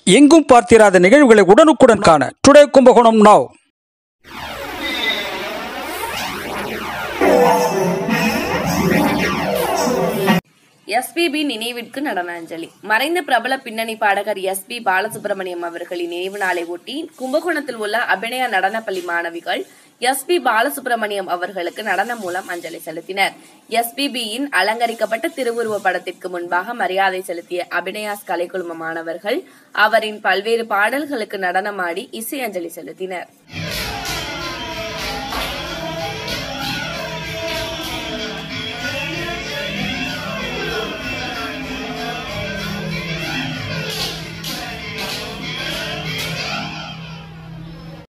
எங்கும் பார்த்திராத நிகழ்வுகளை உடனுக்குடன் காண டுடே கும்பகோணம் நாவ் எஸ்பிபி நினைவிற்கு நடன அஞ்சலி மறைந்த பிரபல பின்னணி பாடகர் எஸ் பி பாலசுப்ரமணியம் அவர்களின் நினைவு நாளை ஒட்டி கும்பகோணத்தில் உள்ள அபிநயா நடனப்பள்ளி மாணவிகள் எஸ் பி பாலசுப்ரமணியம் அவர்களுக்கு நடனம் மூலம் அஞ்சலி செலுத்தினர் எஸ்பிபியின் அலங்கரிக்கப்பட்ட திருவுருவ படத்திற்கு முன்பாக மரியாதை செலுத்திய அபிநயாஸ் கலைக்குழும மாணவர்கள் அவரின் பல்வேறு பாடல்களுக்கு நடனமாடி இசை அஞ்சலி செலுத்தினர்